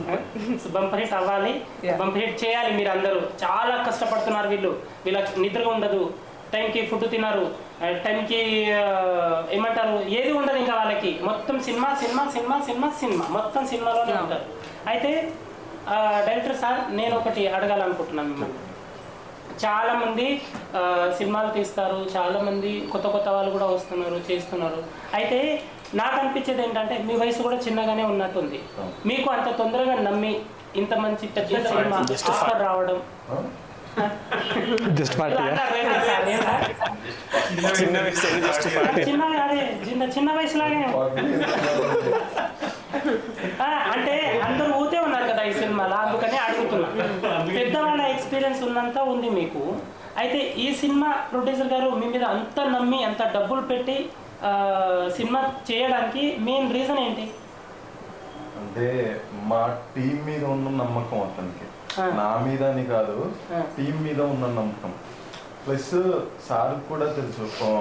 Bumper hit అవ్వాలి Yeah. Bumper hit చేయాలి మీరు అందరూ చాలా కష్టపడుతున్నారు వీళ్ళు వీళ్ళకి నిద్ర ఉండదు టైంకి ఫుడ్ తినరు ఆ, టైంకి ఆ, ఏమంటారు ఏది ఉండదు ఇంకా వాళ్ళకి మొత్తం cinema cinema cinema cinema cinema మొత్తం సినిమాలోనే Yeah. ఉంటారు అయితే ఆ, డైరెక్టర్ సార్ నేను ఒకటి అడగాలనుకుంటున్నాను మిమ్మల్ని చాలా మంది ఆ, సినిమాలు తీస్తారు చాలా మంది కొత్త కొత్త వాళ్ళు కూడా వస్తున్నారు చేస్తున్నారు అయితే నాకు అనిపించేది ఏంటంటే మీ వయసు కూడా చిన్నగానే ఉన్నట్టుంది మీకు అంత తొందరగా నమ్మి ఇంత మంచి పెద్ద సినిమా ఆఫర్ రావడం జస్ట్ ఇలా పార్టీ అన్నారు కదా సార్, ఏం సార్? చిన్న వయసు జస్ట్ చిన్న అదే చిన్న చిన్న వయసులాగే ఆ, అంటే అందరూ ఊతే ఉన్నారు కదా ఈ సినిమాలో అందుకని అడుగుతున్నా పెద్దవాళ్ళ ఎక్స్పీరియన్స్ ఉన్నంత ఉంది మీకు అయితే ఈ సినిమా ప్రొడ్యూసర్ గారు మీ మీద అంత నమ్మి అంత డబ్బులు పెట్టి ఆ, సినిమా చేయడానికి మెయిన్ రీజన్ ఏంటి అంటే మా టీం మీద ఉన్న నమ్మకం అతనికి ఆ. నా మీద అని కాదు ఆ. టీం మీద ఉన్న నమ్మకం ప్లస్ సార్ కూడా తెలుసు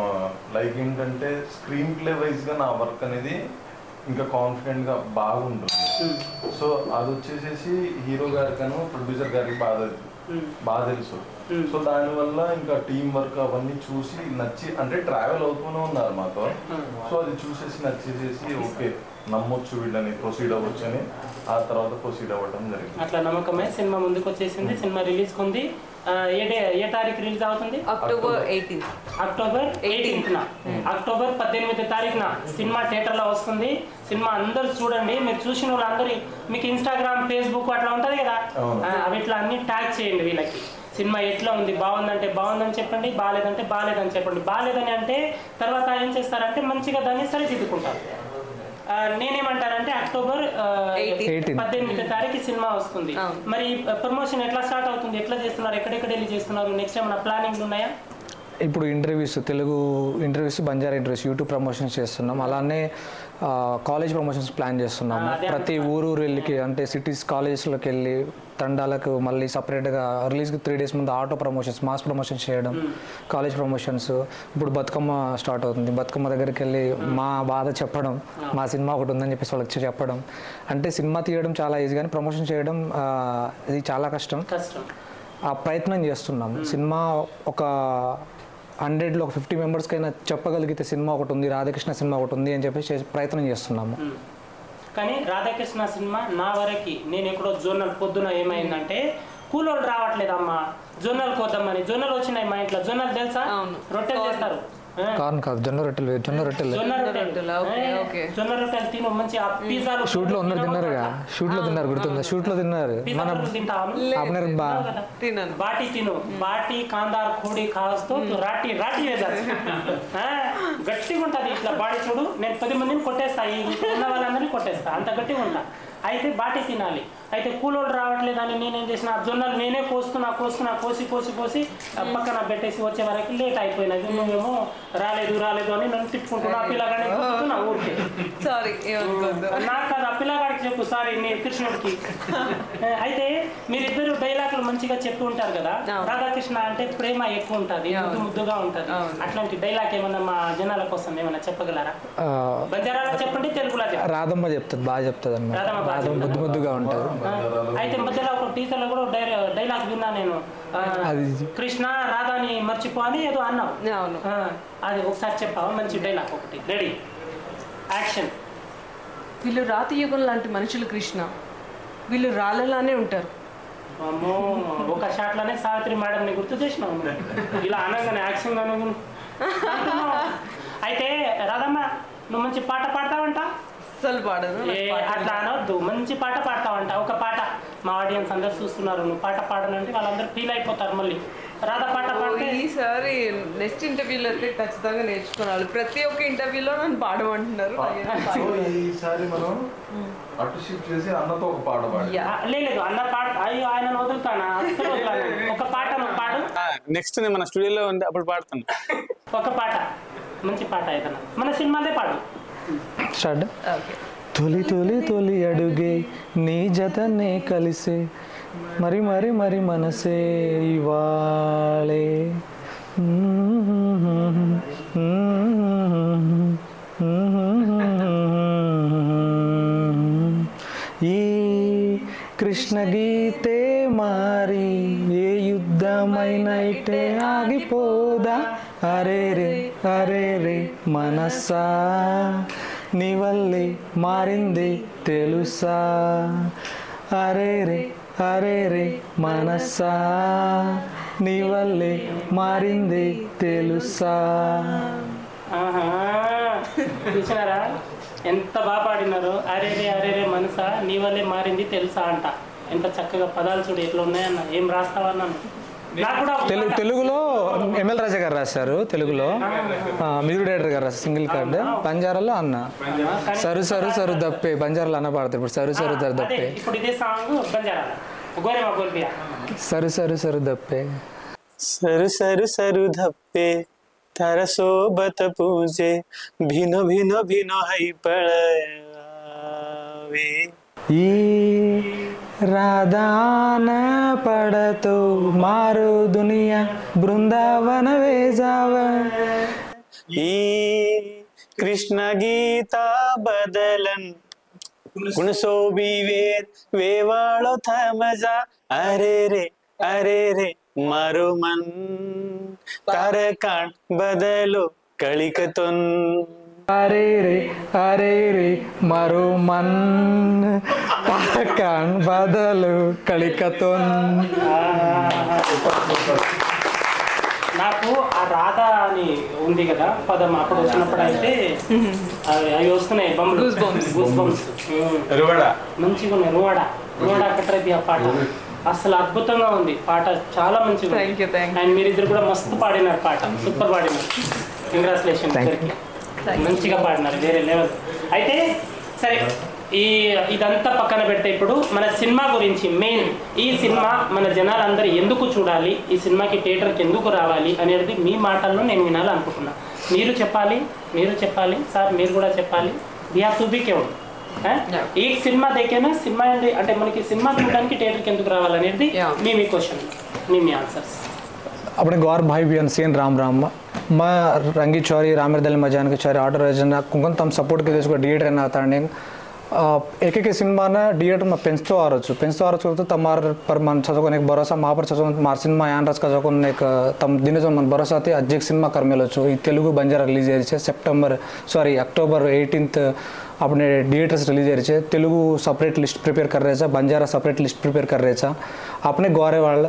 లైక్ ఏంటంటే స్క్రీన్ ప్లే వైజ్ గా నా వర్క్ అనేది ఇంకా కాన్ఫిడెంట్ గా బాగుంటుంది ఉమ్, సో అది వచ్చేసేసి హీరో గారికను ప్రొడ్యూసర్ గారికి బాగా ఉమ్, బాగా తెలుసు Hmm. సో దానివల్ల ఇంకా టీం వర్క్ అవన్నీ చూసి నచ్చి అంటే ట్రావెల్ అవుతూనే ఉన్నారు మాతో Hmm. సో అది చూసేసి నచ్చేసేసి ఓకే నమ్మొచ్చు వీళ్ళని ప్రొసీడ్ అవ్వచ్చు అని ఆ తర్వాత ప్రొసీడ్ అవ్వడం జరిగింది అట్లా నమ్మకమే సినిమా ముందుకు వచ్చేసింది సినిమా రిలీజ్ కుంది ఆ, ఏ డే ఏ తారీఖు రిలీజ్ అవుతుంది అక్టోబర్ ఎయిటీన్త్ అక్టోబర్ ఎయిటీన్త్న అక్టోబర్ పద్దెనిమిది తారీఖున సినిమా థియేటర్లో వస్తుంది సినిమా అందరూ చూడండి మీరు చూసిన వాళ్ళందరూ మీకు ఇన్స్టాగ్రామ్ ఫేస్బుక్ అట్లా ఉంటుంది కదా అవును. ఆ, అవి ఇట్లా అన్ని ట్యాగ్ చేయండి వీళ్ళకి సినిమా ఎట్లా ఉంది బాగుందంటే బాగుందని చెప్పండి బాగాలేదంటే బాగాలేదని చెప్పండి బాగాలేదని అంటే తర్వాత ఏం చేస్తారంటే మంచిగా దాన్ని సరిదిద్దుకుంటారు ఆ, నేనేమంటానంటే అక్టోబర్ ఆ, 18. పద్దెనిమిది తారీఖు సినిమా వస్తుంది అవును. మరి ప్రమోషన్ ఎట్లా స్టార్ట్ అవుతుంది ఎట్లా చేస్తున్నారు ఎక్కడెక్కడ వెళ్ళి చేస్తున్నారు నెక్స్ట్ ఏమైనా ప్లానింగ్ ఉన్నాయా ఇప్పుడు interviews Telugu interviews Banjara interviews YouTube promotions చేస్తున్నాం అలానే ఆ, కాలేజ్ ప్రమోషన్స్ ప్లాన్ చేస్తున్నాము ఆ, అదే ప్రతి ఊరు ఊరు వెళ్ళి అంటే సిటీస్ కాలేజెస్లోకి వెళ్ళి తండాలకు మళ్ళీ సపరేట్గా రిలీజ్కి త్రీ డేస్ ముందు ఆటో ప్రమోషన్స్ మాస్ ప్రమోషన్స్ చేయడం కాలేజ్ ప్రమోషన్స్ ఇప్పుడు బతుకమ్మ స్టార్ట్ అవుతుంది బతుకమ్మ దగ్గరికి వెళ్ళి మా బాధ చెప్పడం మా సినిమా ఒకటి ఉందని చెప్పేసి వాళ్ళకి చెప్పడం అంటే సినిమా తీయడం చాలా ఈజీ కానీ ప్రమోషన్ చేయడం ఆ, ఇది చాలా కష్టం కష్టం ఆ ప్రయత్నం చేస్తున్నాము సినిమా ఒక హండ్రెడ్లో ఒక ఫిఫ్టీ మెంబర్స్కైనా చెప్పగలిగితే సినిమా ఒకటి ఉంది రాధాకృష్ణ సినిమా ఒకటి ఉంది అని చెప్పేసి చేసి ప్రయత్నం చేస్తున్నాము ఉమ్. కానీ రాధాకృష్ణ సినిమా నా వరకి నేను ఎక్కడో జోనల్ పొద్దున ఏమైందంటే కూలోళ్ళు రావట్లేదమ్మా జొన్నలు కోద్దామని జొన్నలు వచ్చినాయి మా ఇంట్లో జొన్నలు తెలుసా అవును. రొట్టెలు చేస్తారు ఆ, కాదు కాదు జొన్న రొట్టెలు జొన్న రొట్టెలు జొన్న రొట్టెలు, రొట్టెలు ఓకే, ఏ, ఓకే. జొన్న రొట్టెలు తిను మంచి ఆ పిజ్జాలు షూట్ లో ఉన్నారు తిన్నారుగా షూట్ లో తిన్నారు గుర్తుందా షూట్ లో తిన్నారు పిజ్జా మన బర్గర్ తింటావా आपने बा తిన్నావు కదా? తినను బాటి తిను బాటి కాందార్ కోడి కాస్తూ రాటి రాటి వేదాలి గట్టిగా ఉంటుంది ఇట్లా బాడీ చూడు నేను పది మందిని కొట్టేస్తా ఈ ఉన్న వాళ్ళందరినీ కొట్టేస్తా అంత గట్టిగా ఉంటా అయితే బాటి తినాలి అయితే కూలోళ్ళు రావట్లేదని నేనేం చేసిన ఆ జొన్నలు నేనే కోస్తున్నా కోస్తున్నా కోసి కోసి కోసి ఆ పక్కన పెట్టేసి వచ్చే వరకు లేట్ అయిపోయినది నువ్వేమో రాలేదు రాలేదు అని నన్ను తిట్టుకుంటున్నా ఆ పిల్లగానే కొట్టుకున్నా ఊరికే సారీ ఏమనుకోద్దు నాకు కాదు ఆ పిల్లగాడికి చెప్పు సారీ నీ కృష్ణుడికి ఏ, అయితే మీరిద్దరు డైలాగులు మంచిగా చెప్తూ ఉంటారు కదా అవును. రాధాకృష్ణ అంటే ప్రేమ ఎక్కువ ఉంటది ముద్దు అవును. ముద్దుగా ఉంటది అవును. అట్లాంటి డైలాగ్ ఏమన్నా మా జనాల కోసం ఏమన్నా చెప్పగలరా ఆ, బంజారాలో చెప్పండి తెలుగులో చెప్పండి రాధమ్మ చెప్తుంది బాగా చెప్తుంది అనమాట రాధమ్మ బాగా రాధమ్మ ముద్దు ముద్దుగా ఉంటుంది ఆ, అయితే మధ్యలో ఒక టీచర్ లో కూడా డై- డైలాగ్ విన్నా నేను ఆ, అది- కృష్ణ రాధాని మర్చిపో అని ఏదో అన్నావు అవును ఆ, అది ఒకసారి చెప్పావా మంచి డైలాగ్ ఒకటి రెడీ యాక్షన్ వీళ్ళు రాతి యుగం లాంటి మనుషులు కృష్ణ వీళ్ళు రాళ్ళలానే ఉంటారు అమ్మో ఒక షాట్ లోనే సావిత్రి మేడం ని గుర్తు చేసినావు నువ్వు. ఇలా అనగానే యాక్షన్ అనగానే అంటున్నావు. అయితే రాధమ్మ నువ్వు మంచి పాట పాడతావంట అసలు పాడను ఏ అట్లా అనవద్దు మంచి పాట పాడతావంట ఒక పాట మా ఆడియన్స్ అందరు చూస్తున్నారు నువ్వు పాట పాడనంటే వాళ్ళందరూ ఫీల్ అయిపోతారు మళ్ళీ రాధ పాట పాడితే ఈసారి నెక్స్ట్ ఇంటర్వ్యూలో అయితే ఖచ్చితంగా నేర్చుకోవాలి ప్రతి ఒక్క ఇంటర్వ్యూలో నన్ను పాడమంటున్నారు సో ఈసారి మనం అటు షిఫ్ట్ చేసి అన్నతో ఒక పాట పాడి యా. ఆ, లేదు అన్న పాట అయ్యో ఆయన వదులుతానా అస్సలు వదలను. ఒక పాట నువ్వు పాడు నెక్స్ట్ నేను మన స్టూడియోలో ఉంటే అప్పుడు పాడతాను ఒక పాట మంచి పాట ఏదన్నా మన సినిమాదే పాడు స్టార్ట్ ఓకే తొలి తొలి తొలి అడుగే నీ జతనే కలిసే మరి మరి మరి మనసే ఇవాళే ఈ కృష్ణ గీతే మారి ఏ యుద్ధమైన ఇటే ఆగిపోదా అరే రే అరే రే మనసా నీ వల్లే మారింది తెలుసా అరే రే అరే రే మనసా నీ వల్లే మారింది తెలుసా ఆహా. చూసినారా ఎంత బాగా పాడినారు అరే రే అరే రే మనసా నీ వల్లే మారింది తెలుసా అంట ఎంత చక్కగా పదాలు చూడు ఎట్లా ఉన్నాయన్న ఏం రాస్తావన్నాను నాకు కూడా ఒక తెలుగు పాట- తెలుగులో ఎంఎల్ రాజా గారు రాశారు తెలుగులో ఆ, మ్యూజిక్ డైరెక్టర్ గారు రాశారు సింగిల్ కార్డ్ బంజారాలో అన్న కానీ- సరు సరు సరు దప్పే బంజారాలో అన్న పాడతారు ఇప్పుడు సరు సరు దరు అదే దప్పే ఇప్పుడు ఇదే సాంగ్ బంజారా గోరేమా గోల్పియా సరు సరు సరు దప్పే సరు సరు సరు ধপ্পে তার সোবত পূজে ভিন্ন ভিন্ন ভিন্ন হাই পড়াবে ఈ రాధాన పడతో మారు దునియా బృందావన వేజావ ఈ కృష్ణ గీత బదలన్ ગુણસો વિવેદ વેવાળો થમજા અરે રે અરે રે મારું મન તારે કાંડ બદલો કળિકતોન అరే రే అరే రే మరో మన్ కాన్ బదలు కళికతోన్ నాకు ఆ రాధా అని ఉంది కదా పదం అప్పుడు వచ్చినప్పుడు అయితే అవి అవి వస్తున్నాయి బొమ్మలు Goosebumps. గూస్ బంప్స్ మంచిగా ఉన్నాయి రోడా రోడా కట్రది ఆ పాట అసలు అద్భుతంగా ఉంది పాట చాలా మంచిగా ఉంది. Thank you, thank you. And మీరిద్దరు కూడా మస్తు పాడినారు పాట సూపర్ పాడినారు congratulation Thank you. Thank you. మంచిగా పాడినారు వేరే లెవెల్ అయితే సరే ఈ ఇదంతా పక్కన పెడితే ఇప్పుడు మన సినిమా గురించి మెయిన్ ఈ సినిమా మన జనాలందరూ ఎందుకు చూడాలి ఈ సినిమాకి థియేటర్కి ఎందుకు రావాలి అనేది మీ మాటల్లో నేను వినాలనుకుంటున్నా మీరు చెప్పాలి మీరు చెప్పాలి సార్ మీరు కూడా చెప్పాలి దియా తుబి కేవలం Yeah. ఈ సినిమా దేకేనా సినిమా ఏంటి అంటే మనకి సినిమా చూడడానికి థియేటర్కి ఎందుకు రావాలనేది Yeah. మీ మీ క్వశ్చన్ మీ మీ ఆన్సర్స్ अपने गौर भाई बहन सीन राम राम मैं रंगी चौरी रामेर दल मजान के चौरी आर्डर रचना कुंकन तम सपोर्ट के देश को థియేటర్ అయినా తాండి ఏకైక సినిమాన థియేటర్ మా పెంచుతూ ఆరొచ్చు పెంచుతూ ఆరొచ్చు తమార్ పర్ మన చదువుకునే భరోసా మా పర్ చదువు మా సినిమా యాన్ రాజ్ చదువుకునే తమ దినజం మన భరోసా అయితే అజ్జక్ సినిమా కర్మేలొచ్చు ఈ తెలుగు బంజారా రిలీజ్ చేసే సెప్టెంబర్ సారీ अक्टूबर एटीनथ अपने थिएटर्स रिलीज कर रहे तेलुगु सेपरेट लिस्ट प्रिपेयर कर रहे थे बंजारा सेपरेट लिस्ट प्रिपेयर कर रहे थे अपने गौरे वाल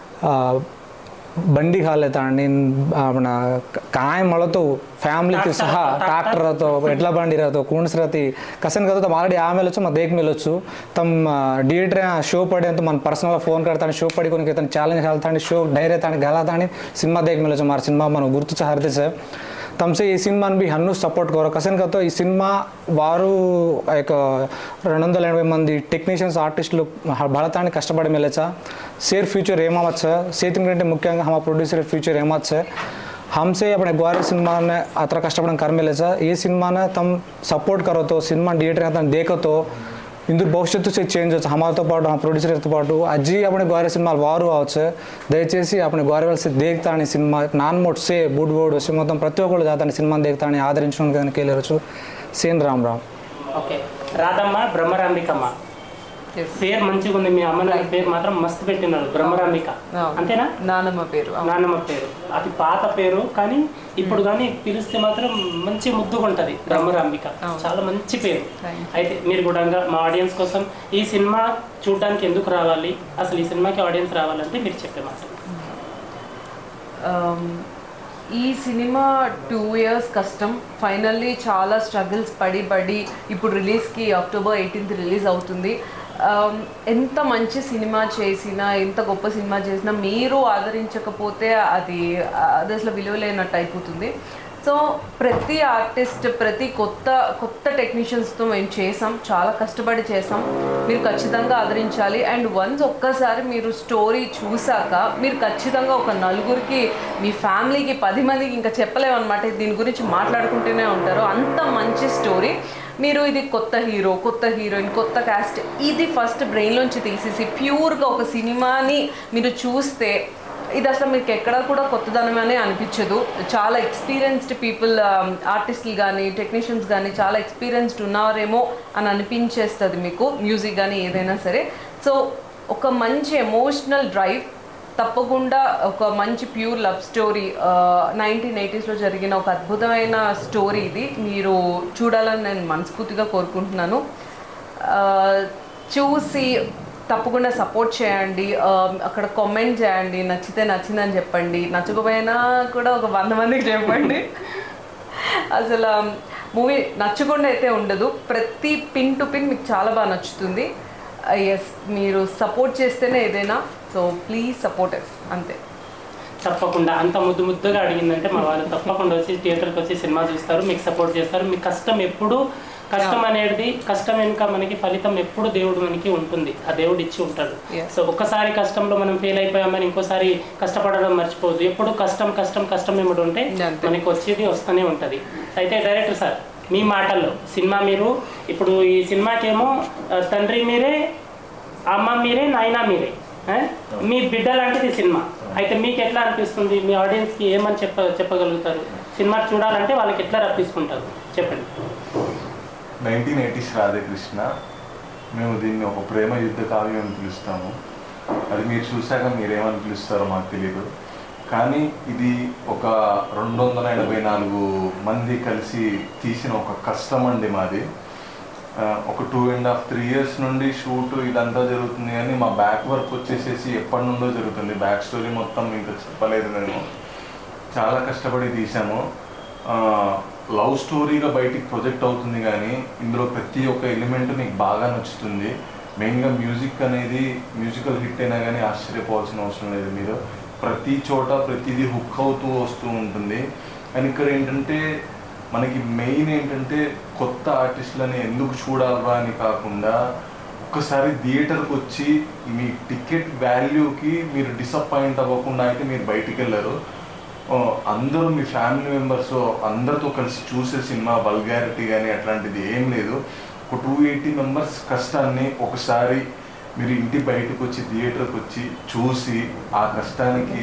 ಬಂಡಿ ಹಾಲೆ ತಾಂಡಿ ಅವನ ಕಾಯ್ ಮಳತು ఫ్యామిలీతో సహా ట్రాక్టర్తో ఎడ్ల బండిరతో కూణ్స్రతి కసన్ కదా తమ ఆల్రెడీ ఆమె వెళ్ళొచ్చు మా దేక్ మిలొచ్చు తమ థియేటర్ షో పడేంత మన పర్సనల్ ఫోన్ కడతాను షో పడి కొన్ని తను ఛాలెంజ్ వెళ్తాను షో డైరే తాను గెలతాను సినిమా దేక్ మిలొచ్చు మా సినిమా మనం గుర్తు హరితే సార్ తమసే ఈ సినిమాని బి హన్ను సపోర్ట్ కరో కసన్ కతో ఈ సినిమా వారు ఒక రెండు వందల ఎనభై మంది టెక్నీషియన్స్ ఆర్టిస్టులు భారతాన్ని కష్టపడి మెల్లచ్చా సేర్ ఫ్యూచర్ ఏమవచ్చు సేతింగ్ కంటే ముఖ్యంగా హమా ప్రొడ్యూసర్ ఫ్యూచర్ ఏమవచ్చు हमसे अपने ग्वारे सिनेमा ने अത്ര कष्टपड़न कर मिले सर ये सिनेमा ने तुम सपोर्ट करो तो सिनेमा थिएटर में देखो तो ఇందుకు భవిష్యత్తు చేంజ్ వచ్చు హమాతో పాటు ఆ ప్రొడ్యూసర్తో పాటు అజ్జి అప్పుడు గోరే సినిమాలు వారు అవచ్చు దయచేసి అప్పుడు గోరే వెళ్ళి దేగుతాని సినిమా నాన్ మోట్ సే బుడ్ బోర్డ్ వచ్చి మొత్తం ప్రతి ఒక్కరు జాతాన్ని సినిమాని దేగుతాని ఆదరించడానికి వెళ్ళవచ్చు సేన్ రామ్ రామ్ ఓకే రాధమ్మ బ్రహ్మరాంబికమ్మ Yes. పేరు మంచిగా ఉంది మీ అమ్మ నాన్న పేరు మాత్రం మస్తు పెట్టినారు బ్రహ్మరాంబిక అవును. అంతేనా నానమ్మ పేరు అవును. నాన్నమ్మ పేరు అది పాత పేరు కానీ ఇప్పుడు కానీ పిలిస్తే మాత్రం మంచి ముద్దుగా ఉంటది బ్రహ్మరాంబిక అవును. చాలా మంచి పేరు Thank you. అయితే మీరు కూడా మా ఆడియన్స్ కోసం ఈ సినిమా చూడడానికి ఎందుకు రావాలి అసలు ఈ సినిమాకి ఆడియన్స్ రావాలంటే మీరు చెప్పే మాట Um, ఈ సినిమా టూ ఇయర్స్ కష్టం ఫైనల్లీ చాలా స్ట్రగుల్స్ పడి పడి ఇప్పుడు రిలీజ్కి అక్టోబర్ ఎయిటీన్త్ రిలీజ్ అవుతుంది Um, ఎంత మంచి సినిమా చేసినా ఎంత గొప్ప సినిమా చేసినా మీరు ఆదరించకపోతే అది అది అసలు విలువ లేనట్టు అయిపోతుంది సో ప్రతి ఆర్టిస్ట్ ప్రతి కొత్త కొత్త టెక్నీషియన్స్తో మేము చేసాం చాలా కష్టపడి చేసాం మీరు ఖచ్చితంగా ఆదరించాలి అండ్ వన్స్ ఒక్కసారి మీరు స్టోరీ చూసాక మీరు ఖచ్చితంగా ఒక నలుగురికి మీ ఫ్యామిలీకి పది మందికి ఇంకా చెప్పలేమన్నమాట దీని గురించి మాట్లాడుకుంటూనే ఉంటారు అంత మంచి స్టోరీ మీరు ఇది కొత్త హీరో కొత్త హీరోయిన్ కొత్త క్యాస్ట్ ఇది ఫస్ట్ బ్రెయిన్లోంచి తీసేసి ప్యూర్గా ఒక సినిమాని మీరు చూస్తే ఇది అసలు మీకు ఎక్కడ కూడా కొత్తదనమనే అనిపించదు చాలా ఎక్స్పీరియన్స్డ్ పీపుల్ ఆర్టిస్టులు కానీ టెక్నీషియన్స్ కానీ చాలా ఎక్స్పీరియన్స్డ్ ఉన్నారేమో అని అనిపించేస్తుంది మీకు మ్యూజిక్ కానీ ఏదైనా సరే సో ఒక మంచి ఎమోషనల్ డ్రైవ్ తప్పకుండా ఒక మంచి ప్యూర్ లవ్ స్టోరీ నైన్టీన్ ఎయిటీస్లో జరిగిన ఒక అద్భుతమైన స్టోరీ ఇది మీరు చూడాలని నేను మనస్ఫూర్తిగా కోరుకుంటున్నాను ఆ, చూసి తప్పకుండా సపోర్ట్ చేయండి ఆ, అక్కడ కామెంట్ చేయండి నచ్చితే నచ్చిందని చెప్పండి నచ్చకపోయినా కూడా ఒక వంద మందికి చెప్పండి అసలు మూవీ నచ్చకుండా అయితే ఉండదు ప్రతి పిన్ టు పిన్ మీకు చాలా బాగా నచ్చుతుంది ఎస్ మీరు సపోర్ట్ చేస్తేనే ఏదైనా సో ప్లీజ్ సపోర్ట్ ఎస్ అంతే తప్పకుండా అంత ముద్దు ముద్దుగా అడిగిందంటే మా వాళ్ళు తప్పకుండా వచ్చి థియేటర్కి వచ్చి సినిమా చూస్తారు మీకు సపోర్ట్ చేస్తారు మీ కష్టం ఎప్పుడు కష్టం అనేది కష్టం వెనుక మనకి ఫలితం ఎప్పుడు దేవుడు మనకి ఉంటుంది ఆ దేవుడు ఇచ్చి ఉంటాడు Yeah. సో ఒక్కసారి కష్టంలో మనం ఫెయిల్ అయిపోయామని ఇంకోసారి కష్టపడడం మర్చిపోవద్దు ఎప్పుడు కష్టం కష్టం కష్టం ఏమిటి ఉంటే అంతే. మనకి వచ్చేది వస్తూనే ఉంటుంది అయితే డైరెక్టర్ సార్ మీ మాటల్లో సినిమా మీరు ఇప్పుడు ఈ సినిమాకేమో ఆ, తండ్రి మీరే అమ్మ మీరే నాయన మీరే ఆ? మీ బిడ్డ లాంటిది సినిమా అయితే మీకు ఎట్లా అనిపిస్తుంది మీ ఆడియన్స్కి ఏమని చెప్ప చెప్పగలుగుతారు సినిమా చూడాలంటే వాళ్ళకి ఎట్లా రప్పించుకుంటారు చెప్పండి నైన్టీన్ ఎయిటీస్ రాధాకృష్ణ మేము దీన్ని ఒక ప్రేమ యుద్ధ కావ్యం అని పిలుస్తాము అది మీరు చూశాక మీరేమని పిలుస్తారో మాకు తెలియదు కానీ ఇది ఒక రెండు వందల ఎనభై నాలుగు మంది కలిసి తీసిన ఒక కష్టం అండి మాది ఆ, ఒక two and half three years నుండి షూట్ ఇదంతా జరుగుతుంది కానీ మా బ్యాక్ వర్క్ వచ్చేసేసి ఎప్పటి నుండో జరుగుతుంది బ్యాక్ స్టోరీ మొత్తం ఇంకా చెప్పలేదు నేను చాలా కష్టపడి తీసాము లవ్ స్టోరీగా బయటికి ప్రొజెక్ట్ అవుతుంది కానీ ఇందులో ప్రతి ఒక్క ఎలిమెంట్ మీకు బాగా నచ్చుతుంది మెయిన్గా మ్యూజిక్ అనేది మ్యూజికల్ హిట్ అయినా కానీ ఆశ్చర్యపోవాల్సిన అవసరం లేదు మీరు ప్రతి చోట ప్రతిదీ హుక్ అవుతూ వస్తూ ఉంటుంది అండ్ ఇక్కడ ఏంటంటే మనకి మెయిన్ ఏంటంటే కొత్త ఆర్టిస్టులని ఎందుకు చూడాలరా అని కాకుండా ఒక్కసారి థియేటర్కి వచ్చి మీ టికెట్ వాల్యూకి మీరు డిసప్పాయింట్ అవ్వకుండా అయితే మీరు బయటికి వెళ్ళరు ఆ, అందరూ మీ ఫ్యామిలీ మెంబర్స్ అందరితో కలిసి చూసే సినిమా వల్గారిటీ కానీ అట్లాంటిది ఏం లేదు ఒక టూ ఎయిటీ మెంబర్స్ కష్టాన్ని ఒకసారి మీరు ఇంటి బయటకు వచ్చి థియేటర్కి వచ్చి చూసి ఆ కష్టానికి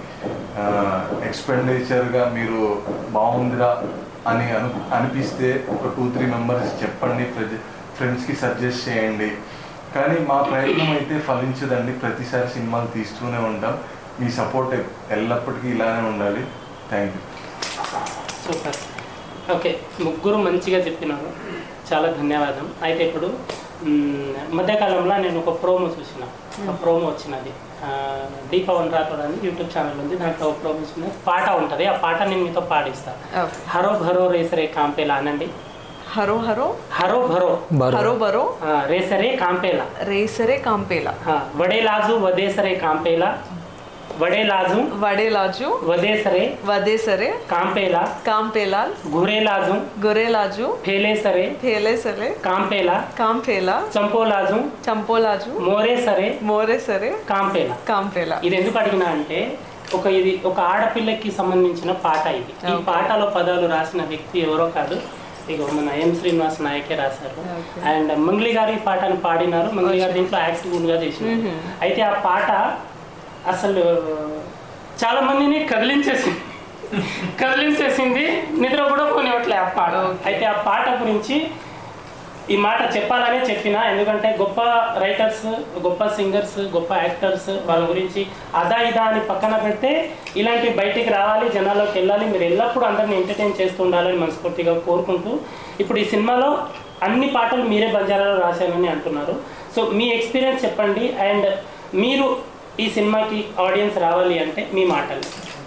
ఎక్స్పెండిచర్గా మీరు బాగుందిరా అని అను అనిపిస్తే ఒక టూ త్రీ మెంబర్స్ చెప్పండి ఫ్రెండ్స్కి సజెస్ట్ చేయండి కానీ మా ప్రయత్నం అయితే ఫలించదండి ప్రతిసారి సినిమాలు తీస్తూనే ఉంటాం మీ సపోర్ట్ ఎల్లప్పటికీ ఇలానే ఉండాలి థ్యాంక్ యూ సూపర్ ఓకే ముగ్గురు మంచిగా చెప్పినారు చాలా ధన్యవాదం అయితే ఇప్పుడు మ్, మధ్యకాలంలో నేను ఒక ప్రోమో చూసిన ఒక ప్రోమో వచ్చినది ఆ, డి పవన్ రాథోడ్ అని యూట్యూబ్ ఛానల్ ఉంది దాంట్లో ఒక ప్రోమో వచ్చింది పాట ఉంటుంది ఆ పాట నేను మీతో పాడిస్తాను Okay. హరో భరో రేసరే కాంపేలా అనండి హరో హరో హరో భరో బరో హరో బరో ఆ, రేసరే కాంపేలా రేసరే కాంపేలా ఆ, వడేలాజు వదేసరే కాంపేలా వడేలాజు వడేలాజు వదేసరే వదేసరే కాంపేలా కాంపేలాల్ గురేలాజు గొరేలాజు ఫేలేసరే ఫేలేసరే కాంపేలా కాంపేలా చంపోలాజు చంపోలాజు మోరేసరే మోరేసరే కాంపేలా కాంపేలా ఇది ఎందుకు అడిగినా అంటే ఒక ఇది ఒక ఆడపిల్లకి సంబంధించిన పాట ఇది ఈ Okay. పాటలో పదాలు రాసిన వ్యక్తి ఎవరో కాదు ఇక మన ఎం శ్రీనివాస్ నాయకే రాశారు Okay. అండ్ మంగ్లీ గారు ఈ పాటను పాడినారు మంగ్లీ గారు దీంట్లో యాక్టివ్ గా చేసినారు అయితే ఆ పాట అసలు చాలా మందిని కదిలించేసింది కదిలించేసింది నిద్ర కూడా పోనివ్వట్లే ఆ పాట అయితే ఆ పాట గురించి ఈ మాట చెప్పాలనే చెప్పిన ఎందుకంటే గొప్ప రైటర్స్ గొప్ప సింగర్స్ గొప్ప యాక్టర్స్ వాళ్ళ గురించి అదా ఇదా అని పక్కన పెడితే ఇలాంటి బయటికి రావాలి జనాల్లోకి వెళ్ళాలి మీరు ఎల్లప్పుడూ అందరిని ఎంటర్టైన్ చేస్తూ ఉండాలని మనస్ఫూర్తిగా కోరుకుంటూ ఇప్పుడు ఈ సినిమాలో అన్ని పాటలు మీరే బంజారాలో రాశారని అంటున్నారు సో మీ ఎక్స్పీరియన్స్ చెప్పండి అండ్ మీరు ఈ సినిమాకి ఆడియన్స్ రావాలి అంటే మీ మాటలు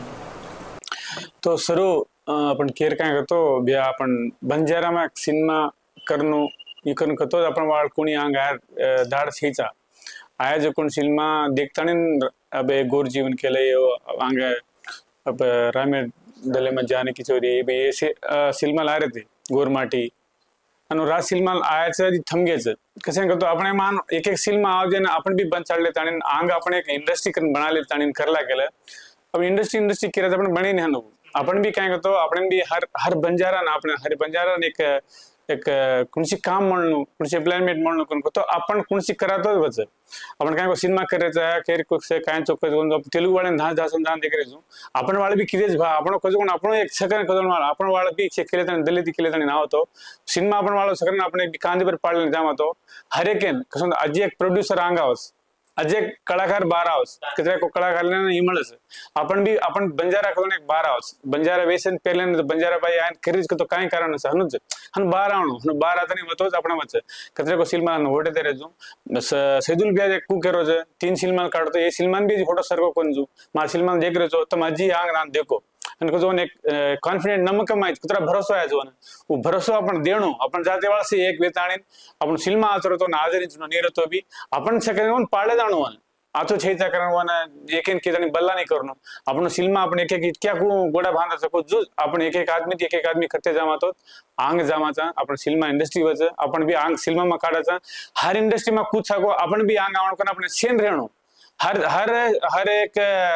तो सरू अ, आपण केर काय करतो बी आपण बंजारामा सिनेमा करणं हे करून करतो आपण वाळ कोणी अंग आहे धाड छेचा आया जो कोण सिनेमा देखताने अब गोर जीवन केलंय अंग अब रामेर दले में जाने की चोरी बे ये से सिनेमा ला रहे थे गोरमाटी आणि राज सिनेमा आयाचं आधी थमग्याचं कसं आहे करतो आपण हे मान एक एक सिनेमा आवजे ना आपण बी बंद चालले आणि अंग आपण एक इंडस्ट्री करून बनाले आणि करला गेलं अब इंडस्ट्री इंडस्ट्री केलं तर आपण बने नाही नको आपण बी काय करतो आपण बी हर हर बंजारा ना आपण हर बंजारा एक एक कुणसी काम म्हणून कुणसी एम्प्लॉयमेंट म्हणून कोण तो आपण कुणसी करातोच वच आपण काय सिनेमा करायचा आहे खेर कुठसे काय चौक తెలుగు వాళ్ళని దా దాసం దాని దగ్గర आपण वाळ बी कितेच भा आपण कजून आपण एक सेकंड कजून वाळ आपण वाळ बी चेक केले तणी दलित केले तणी नाव तो सिनेमा आपण वाळ सगळं आपण एक कांदे पर पाडले जामा तो हर एक कसं आजी एक प्रोड्युसर आंगावस आज एक कलाकार बारा आहोस किती को कलाकार इमळच आपण बी आपण बंजारा करून एक बारा आहोस बंजारा वेसन पेरल्यानंतर बंजारा बाई ఆయన ఖరీదు તો કાંઈ કારણ છે હનુજ હન બાર આવણું હન બાર આતાની મતો આપણે વચ્ચે કતરે કો સિલમાન હોટે તે રેજુ બસ સૈદુલ બ્યાજ એક કુ કેરો છે तीन सिलमान काढतो हे सिलमान बी फोटो सर्व कोण जू मार सिलमान देख रहे तो माझी आंग रान देखो आणि जो एक कॉन्फिडेंट नमक माहित कुत्रा भरोसा आहे जो वो भरोसा आपण देणो आपण जाते वेळा एक वेताणी आपण सिल्मा आचरतो ना आदరించును నీరుతో బి आपण सगळ्यांना पाळले जाणो आतो छेचा करण एक एक केदानी बल्ला नाही करणं आपण सिल्मा आपण एक एक इतक्या कु- गोडा बांधा सको जो आपण एक एक आदमी एक एक आदमी खते जमातो आंग जमाचा आपण सिल्मा इंडस्ट्री वच आपण बी आंग सिल्मा मा काढायचा हर इंडस्ट्री मा कूद सको आपण बी आंग आवण करून आपण सेन રહેણું हर हर हर एक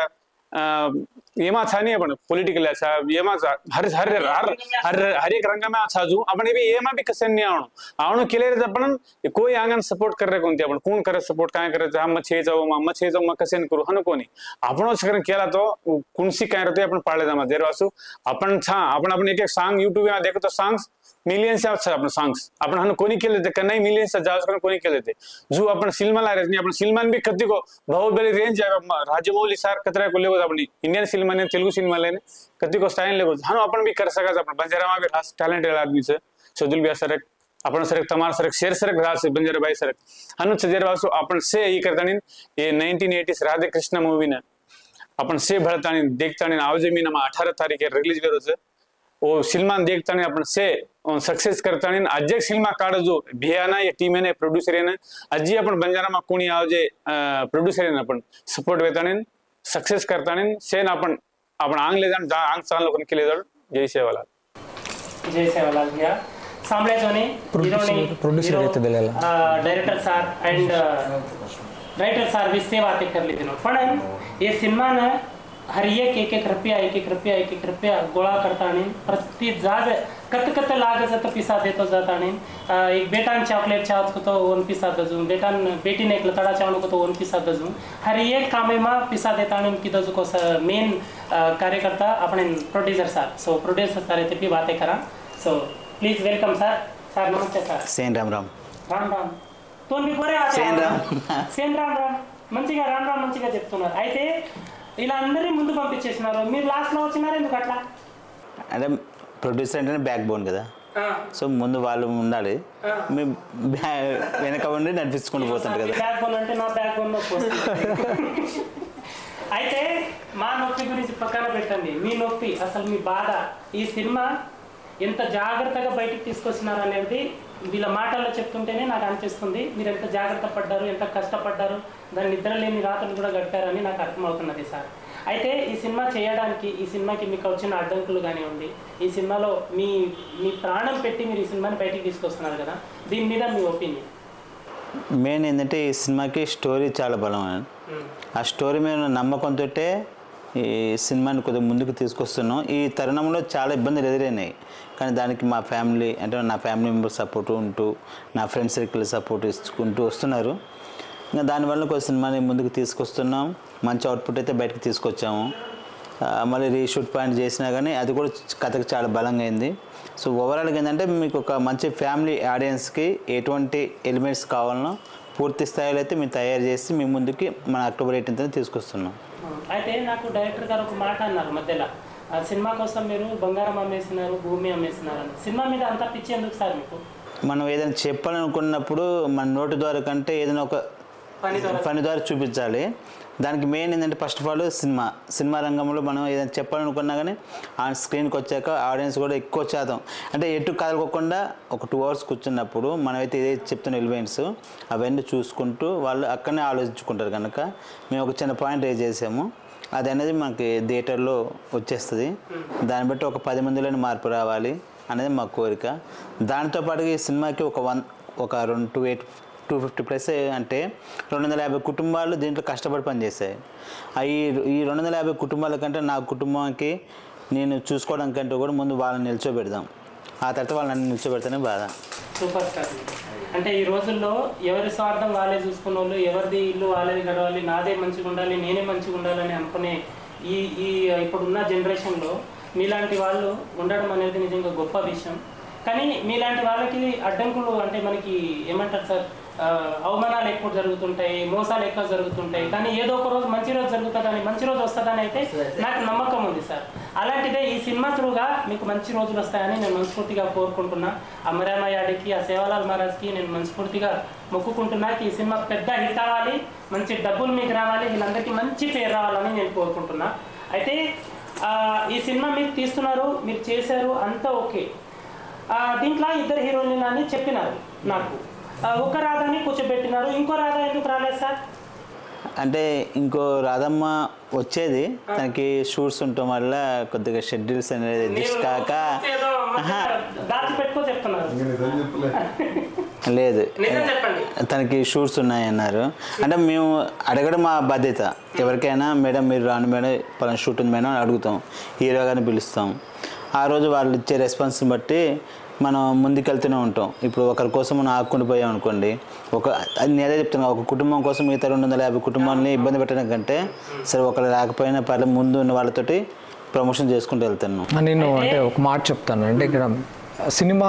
अ, એમાં છા નહીં પણ પોલિટિકલ છા એમાં છા હર હર હર હર હર એક રંगाમાં છાજू आपण बी एमा बी कसे नाही आवणं आवणं केले आपण कोई आंगण सपोर्ट करे कोणते आपण कोण करे सपोर्ट काय करायचं हा मच्छे जाऊ मा मच्छे जाऊ मग कसे करू हन कोणी आपण सगळं केला तो कुणसी काय रहते आपण पाळले जामा देर वासू आपण छा आपण आपण एक एक सांग युट्यूब देखतो सांग्स मिलियन्स आपण सांग्स आपण हन कोणी केले ते नाही मिलियन्स जास्त करून कोणी केले ते जो आपण सिनेमाला नाही आपण सिनेमान बी कधी को बाहुबली रेंज राजमौली सार कतरा को लेगो आपण इंडियन सिनेमा ने तेलुगु सिनेमा लेने कधी को स्टाईल लेगो हानो आपण बी कर सकाच आपण बंजारामा बी खास टॅलेंटेड आदमी છે સદુલ બિયા સરક आपण सरक તમારા સરક શેર સરક રાહ છે બંજારાબાઈ સરક હનુ સજેર વાસુ आपण से ई करतानी ये 1980s राधे कृष्ण मूवी ने आपण से भरतानी देखतानी आवजे मी नमा 18 तारीखे रिलीज करो છે ओ सिनेमा देखतानी आपण से सक्सेस करतानी आज एक सिनेमा काढ जो भियाना या टीम ने प्रोड्युसर ने आजी आपण बंजारामा कोणी आवजे प्रोड्युसर ने आपण सपोर्ट वेतानी सक्सेस करतानी सेन आपण आपण आंग ले जाण आंग चाल लोकन केले जाण जय सेवाला జై సేవలాల్ భయ్యా સાંભળ્યા છો ને Producer- હીરોને- producer હીરો, રીતે દિલેલા. અ, director sir and writer sir વિશે વાતે કરી લીધી પણ એ સિનેમાને हर एक एक एक रुपया एक एक रुपया एक एक रुपया गोळा करताना प्रति जाग कत कत लागायचं तर पिसा देतो जाताना अं, एक बेटान चॉकलेट चावत तो वन पिसा दजून बेटान बेटीने एक लतडा चावण तो वन पिसा दजून हर एक कामेमा पिसा देताना की दजू को मेन कार्यकर्ता आपण producer sir so producer sir ते भी बातें करा so please welcome sir sir नमस्ते सर సేన్ రామ్ రామ్ రామ్ రామ్ తో మీ పోరే ఆచే సేన్ రామ్. సేన్ రామ్ రామ్ మంచిగా రామ్ రామ్ మంచిగా చెప్తున్నారు అయితే ఇలా అందరినీ ముందు పంపించేసినారు మీరు లాస్ట్ లో వచ్చినారు ఎందుకు అట్లా అంటే ప్రొడ్యూసర్ అంటేనే బ్యాక్ బోన్ కదా ఆ, సో ముందు వాళ్ళు ఉండాలి మేము బ్యా వెనక ఉండి నడిపించుకుంటూ పోతుంటారు కదా బ్యాక్ బోన్ అంటే నా బ్యాక్ బోన్ నొప్పి వస్తుంది. అయితే మా నొప్పి గురించి పక్కన పెట్టండి మీ నొప్పి అసలు మీ బాధ ఈ సినిమా ఎంత జాగ్రత్తగా బయటికి తీసుకొచ్చినారు అనేది వీళ్ళ మాటల్లో చెప్తుంటేనే నాకు అనిపిస్తుంది మీరు ఎంత జాగ్రత్త పడ్డారు ఎంత కష్టపడ్డారు దాని నిద్ర లేని రాత్రులు కూడా గడిపారని నాకు అర్థమవుతున్నది సార్ అయితే ఈ సినిమా చేయడానికి ఈ సినిమాకి మీకు వచ్చిన అడ్డంకులు కానివ్వండి ఈ సినిమాలో మీ మీ ప్రాణం పెట్టి మీరు ఈ సినిమాని బయటికి తీసుకొస్తున్నారు కదా దీని మీద మీ ఒపీనియన్ మెయిన్ ఏంటంటే ఈ సినిమాకి స్టోరీ చాలా బలం ఆ స్టోరీ మీద ఉన్న నమ్మకంతో ఈ సినిమాని కొద్దిగా ముందుకు తీసుకొస్తున్నాం ఈ తరుణంలో చాలా ఇబ్బందులు ఎదురైనాయి కానీ దానికి మా ఫ్యామిలీ అంటే నా ఫ్యామిలీ మెంబర్ సపోర్ట్ ఉంటూ నా ఫ్రెండ్ సర్కిల్ సపోర్ట్ ఇచ్చుకుంటూ వస్తున్నారు ఇంకా దానివల్ల ఒక సినిమాని ముందుకు తీసుకొస్తున్నాం మంచి అవుట్పుట్ అయితే బయటకు తీసుకొచ్చాము ఆ, మళ్ళీ రీషూట్ పాయింట్ చేసినా కానీ అది కూడా కథకు చాలా బలంగా అయింది సో ఓవరాల్గా ఏంటంటే మీకు ఒక మంచి ఫ్యామిలీ ఆడియన్స్కి ఎటువంటి ఎలిమెంట్స్ కావాలనో పూర్తి స్థాయిలో అయితే మేము తయారు చేసి మీ ముందుకి మన అక్టోబర్ ఎయిటీన్త్ తీసుకొస్తున్నాం అయితే నాకు డైరెక్టర్ గారు ఒక మాట అన్నారు మధ్యలో ఆ సినిమా కోసం మీరు బంగారం అమ్మేసినారు భూమి అమ్మేసినారు అని సినిమా మీద అంత పిచ్చి ఎందుకు సార్ మీకు మనం ఏదైనా చెప్పాలనుకున్నప్పుడు మన నోటి ద్వారా కంటే ఏదైనా ఒక పని ద్వారా పని ద్వారా చూపించాలి దానికి మెయిన్ ఏంటంటే first of all cinema cinema రంగంలో మనం ఏదైనా చెప్పాలనుకున్నా కానీ ఆ స్క్రీన్కి వచ్చాక ఆడియన్స్ కూడా ఎక్కువ శాతం అంటే ఎటు కదలకోకుండా ఒక టూ అవర్స్ కూర్చున్నప్పుడు మనమైతే ఏదైతే చెప్తున్న ఎలిమెంట్స్ అవన్నీ చూసుకుంటూ వాళ్ళు అక్కడనే ఆలోచించుకుంటారు కనుక మేము ఒక చిన్న పాయింట్ రేజ్ చేసాము అది అనేది మనకి థియేటర్లో వచ్చేస్తుంది దాన్ని బట్టి ఒక పది మందిలోనే మార్పు రావాలి అనేది మా కోరిక దాంతో పాటుగా ఈ సినిమాకి ఒక వన్ ఒక రెండు two eight two fifty plus అంటే రెండు వందల యాభై కుటుంబాలు దీంట్లో కష్టపడి పనిచేస్తాయి ఆ ఈ ఈ రెండు వందల యాభై కుటుంబాల కంటే నా కుటుంబానికి నేను చూసుకోవడం కంటే కూడా ముందు వాళ్ళని నిల్చోబెడదాం ఆ తర్వాత వాళ్ళు నన్ను నిల్చోబెడితేనే బాధ సూపర్ స్టార్ అంటే ఈ రోజుల్లో ఎవరి స్వార్థం వాళ్ళే చూసుకున్న వాళ్ళు ఎవరిది ఇల్లు వాళ్ళది గడవాలి నాదే మంచిగా ఉండాలి నేనే మంచిగా ఉండాలని అనుకునే ఈ ఈ ఇప్పుడున్న జనరేషన్లో మీలాంటి వాళ్ళు ఉండడం అనేది నిజంగా గొప్ప విషయం కానీ మీలాంటి వాళ్ళకి అడ్డంకులు అంటే మనకి ఏమంటారు సార్ ఆ, అవమానాలు ఎక్కువ జరుగుతుంటాయి మోసాలు ఎక్కువ జరుగుతుంటాయి కానీ ఏదో ఒక రోజు మంచి రోజు జరుగుతుందని మంచి రోజు వస్తుందని అయితే నాకు నమ్మకం ఉంది సార్ అలాంటిదే ఈ సినిమా త్రూగా మీకు మంచి రోజులు వస్తాయని నేను మనస్ఫూర్తిగా కోరుకుంటున్నా ఆ మరామ యాడికి ఆ సేవాలాల్ మహారాజ్కి నేను మనస్ఫూర్తిగా మొక్కుకుంటున్నా ఈ సినిమా పెద్ద హిట్ అవ్వాలి మంచి డబ్బులు మీకు రావాలి వీళ్ళందరికీ మంచి పేరు రావాలని నేను కోరుకుంటున్నా అయితే ఆ, ఈ సినిమా మీరు తీస్తున్నారు మీరు చేశారు అంతా ఓకే ఆ, దీంట్లో ఇద్దరు హీరోయిన్లు అని చెప్పినారు నాకు ఆ, ఒక రాధాని కూర్చోబెట్టినారు ఇంకో రాధా ఎందుకు రాలేదు సార్ అంటే ఇంకో రాధమ్మ వచ్చేది తనకి షూట్స్ ఉండటం వల్ల కొద్దిగా షెడ్యూల్స్ అనేది అడ్జస్ట్ కాక ఏదో ఆహా, దాచి పెట్టుకో చెప్తున్నారు లేదు నిజం చెప్పండి తనకి షూట్స్ ఉన్నాయన్నారు అంటే మేము అడగడం మా బాధ్యత ఎవరికైనా మేడం మీరు రాను మేడం పలానా షూట్ ఉంది మేడం అని అడుగుతాం హీరో గారిని పిలుస్తాం ఆ రోజు వాళ్ళు ఇచ్చే రెస్పాన్స్ని బట్టి మనం ముందుకెళ్తూనే ఉంటాం ఇప్పుడు ఒకరి కోసం మనం ఆకుని పోయాం అనుకోండి ఒక అది నేనే చెప్తున్నా ఒక కుటుంబం కోసం మిగతా రెండు వందల యాభై కుటుంబాన్ని ఇబ్బంది పెట్టడం కంటే సరే ఒకరు రాకపోయినా పర్లేదు ముందు ఉన్న వాళ్ళతోటి ప్రమోషన్ చేసుకుంటూ వెళ్తాను నేను అంటే ఒక మాట చెప్తాను అంటే ఇక్కడ సినిమా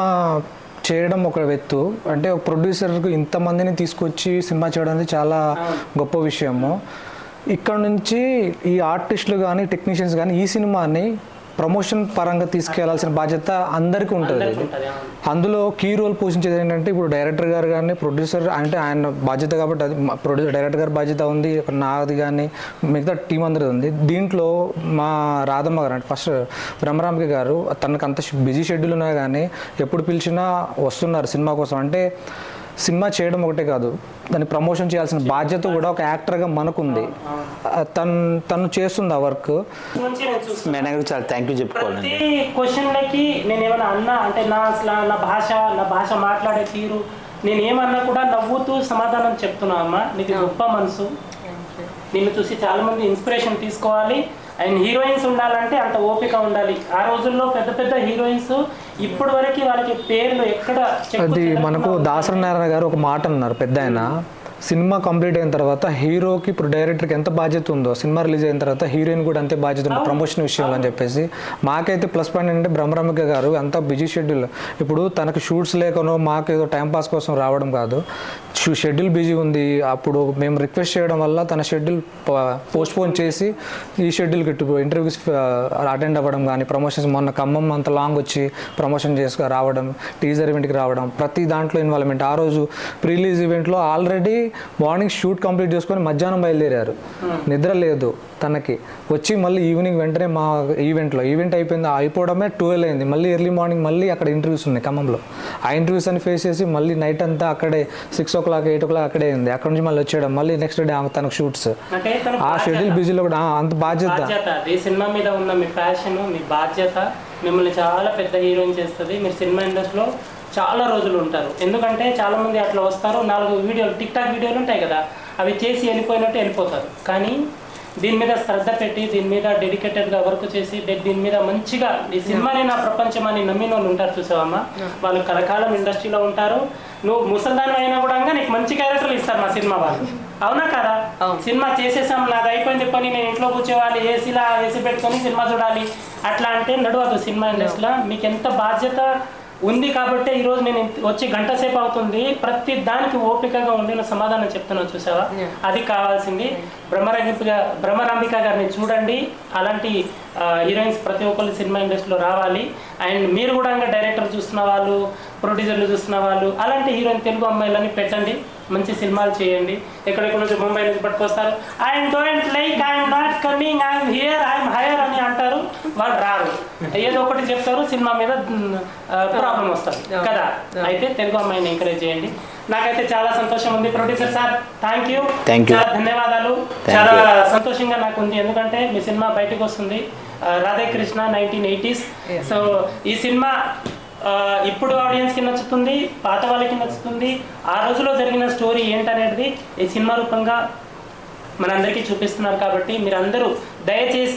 చేయడం ఒక ఎత్తు అంటే ఒక ప్రొడ్యూసర్కు ఇంతమందిని తీసుకొచ్చి సినిమా చేయడం అనేది చాలా గొప్ప విషయము ఇక్కడ నుంచి ఈ ఆర్టిస్టులు కానీ టెక్నీషియన్స్ కానీ ఈ సినిమాని ప్రమోషన్ పరంగా తీసుకెళ్లాల్సిన బాధ్యత అందరికీ ఉంటుంది ఇది. ఉంటది, అవును. అందులో కీ రోల్ పోషించేది ఏంటంటే ఇప్పుడు డైరెక్టర్ గారు కానీ ప్రొడ్యూసర్ అంటే ఆయన బాధ్యత కాబట్టి అది ప్రొడ్యూసర్ డైరెక్టర్ గారి బాధ్యత ఉంది ఇక్కడ నాది కానీ మిగతా టీం అందరిది ఉంది దీంట్లో మా రాధమ్మ గారు అంటే ఫస్ట్ బ్రహ్మరాంబిక గారు తనకు అంత బిజీ షెడ్యూల్ ఉన్నా కానీ ఎప్పుడు పిలిచినా వస్తున్నారు సినిమా కోసం అంటే సినిమా చేయడం ఒకటే కాదు దాన్ని ప్రమోషన్ చేయాల్సిన బాధ్యత కూడా ఒక యాక్టర్గా మనకుంది ఆ, తను తను చేస్తుంది ఆ వర్క్ నుంచి నేను చూస్తున్నాను మేడం గారికి చాలా థ్యాంక్ యూ చెప్పుకోవాలండి ప్రతి క్వశ్చన్లకి నేను ఏమైనా అన్నా అంటే నా అసలు నా భాష నా భాష మాట్లాడే తీరు నేను ఏమన్నా కూడా నవ్వుతూ సమాధానం చెప్తున్నా అమ్మా నీకు గొప్ప మనసు నిన్ను చూసి చాలా మంది ఇన్స్పిరేషన్ తీసుకోవాలి అండ్ హీరోయిన్స్ ఉండాలంటే అంత ఓపిక ఉండాలి ఆ రోజుల్లో పెద్ద పెద్ద హీరోయిన్స్ ఇప్పటి వరకు వాళ్ళకి పేర్లు ఎక్కడ చెక్కు అది చెదరకుండా మనకు దాసరనారాయణ గారు ఒక మాట అన్నారు పెద్ద ఆయన సినిమా కంప్లీట్ అయిన తర్వాత హీరోకి ఇప్పుడు డైరెక్టర్కి ఎంత బాధ్యత ఉందో సినిమా రిలీజ్ అయిన తర్వాత హీరోయిన్ కూడా అంతే బాధ్యత ఉంది ప్రమోషన్ విషయంలో అని చెప్పేసి మాకైతే ప్లస్ పాయింట్ ఏంటంటే బ్రహ్మరమిక గారు అంత బిజీ షెడ్యూల్ ఇప్పుడు తనకు షూట్స్ లేకనో మాకు ఏదో టైం పాస్ కోసం రావడం కాదు షెడ్యూల్ బిజీ ఉంది అప్పుడు మేము రిక్వెస్ట్ చేయడం వల్ల తన షెడ్యూల్ పోస్ట్ పోన్ చేసి ఈ షెడ్యూల్కి ఇటు ఇంటర్వ్యూస్ అటెండ్ అవ్వడం కానీ ప్రమోషన్స్ మొన్న ఖమ్మం అంత లాంగ్ వచ్చి ప్రమోషన్ చేసుకు రావడం టీజర్ ఈవెంట్కి రావడం ప్రతి దాంట్లో ఇన్వాల్వ్మెంట్ ఆ రోజు ప్రీలీజ్ ఈవెంట్లో ఆల్రెడీ మార్నింగ్ షూట్ కంప్లీట్ చేసుకొని మధ్యాహ్నం బయలుదేరారు నిద్ర లేదు తనకి వచ్చి మళ్ళీ ఈవినింగ్ వెంటనే మా ఈవెంట్లో ఈవెంట్ అయిపోయింది అయిపోవడమే ట్వెల్వ్ అయింది మళ్ళీ ఎర్లీ మార్నింగ్ మళ్ళీ అక్కడ ఇంటర్వ్యూస్ ఉన్నాయి ఖమ్మంలో ఆ ఇంటర్వ్యూస్ అని ఫేస్ చేసి మళ్ళీ నైట్ అంతా అక్కడే six o'clock eight o'clock అక్కడే ఉంది అక్కడ నుంచి మళ్ళీ వచ్చేయడం మళ్ళీ నెక్స్ట్ డే తనకు షూట్స్ అంటే తన ఆ షెడ్యూల్ బిజీలో కూడా ఆ, అంత బాధ్యత బాధ్యత ఈ సినిమా మీద ఉన్న మీ ప్యాషన్ మీ బాధ్యత మిమ్మల్ని చాలా పెద్ద హీరోయిన్ చేస్తుంది మీరు సినిమా ఇండస్ట్రీలో చాలా రోజులు ఉంటారు ఎందుకంటే చాలా మంది అట్లా వస్తారు నాలుగు వీడియోలు టిక్ టాక్ వీడియోలు ఉంటాయి కదా అవి చేసి వెళ్ళిపోయినట్టు వెళ్ళిపోతారు కానీ దీని మీద శ్రద్ధ పెట్టి దీని మీద డెడికేటెడ్గా వర్క్ చేసి దే- దీని మీద మంచిగా ఈ సినిమాని నా ప్రపంచం అని నమ్మిన వాళ్ళు ఉంటారు చూసావమ్మా వాళ్ళు కలకాలం ఇండస్ట్రీలో ఉంటారు నువ్వు ముసల్దాన్ అయినా కూడా నీకు మంచి క్యారెక్టర్లు ఇస్తారు మా సినిమా వాళ్ళు అవునా కదా సినిమా చేసేసాం నాది అయిపోయింది పని నేను ఇంట్లో కూర్చోవాలి ఏసీలా ఏసీ పెట్టుకొని సినిమా చూడాలి అట్లా అంటే నడవదు సినిమా ఇండస్ట్రీలో మీకు ఎంత బాధ్యత ఉంది కాబట్టి ఈరోజు నేను ఇంత- వచ్చి గంట సేపు అవుతుంది ప్రతి దానికి ఓపికగా ఉండిన సమాధానం చెప్తున్నాను చూసావా అది కావాల్సింది బ్రహ్మరంగిక బ్రహ్మరాంబిక గారిని చూడండి అలాంటి హీరోయిన్స్ ప్రతి ఒక్కరు సినిమా ఇండస్ట్రీలో రావాలి అండ్ మీరు కూడా ఇంకా డైరెక్టర్ చూస్తున్న వాళ్ళు ప్రొడ్యూసర్లు చూస్తున్న వాళ్ళు అలాంటి హీరోయిన్ తెలుగు అమ్మాయిలని పెట్టండి మంచి సినిమాలు చేయండి ఎక్కడెక్కడ నుంచి ముంబై నుంచి పట్టుకొస్తారు I'm don't like I'm not coming I'm here I'm higher అని అంటారు వాళ్ళు రారు ఏదో ఒకటి చెప్తారు సినిమా మీద ప్రాబ్లం వస్తుంది కదా అయితే తెలుగు అమ్మాయిని ఎంకరేజ్ చేయండి నాకైతే చాలా సంతోషం ఉంది producer sir thank you Thank you. చాలా ధన్యవాదాలు Thank చాలా you. సంతోషంగా నాకు ఉంది ఎందుకంటే మీ సినిమా బయటకు వస్తుంది ఆ, రాధాకృష్ణ నైన్టీన్ ఎయిటీస్ సో ఈ సినిమా ఆ, ఇప్పుడు ఆడియన్స్ కి నచ్చుతుంది పాత వాళ్ళకి నచ్చుతుంది ఆ రోజులో జరిగిన స్టోరీ ఏంటనేది ఈ సినిమా రూపంగా మనందరికీ చూపిస్తున్నారు కాబట్టి మీరందరూ దయచేసి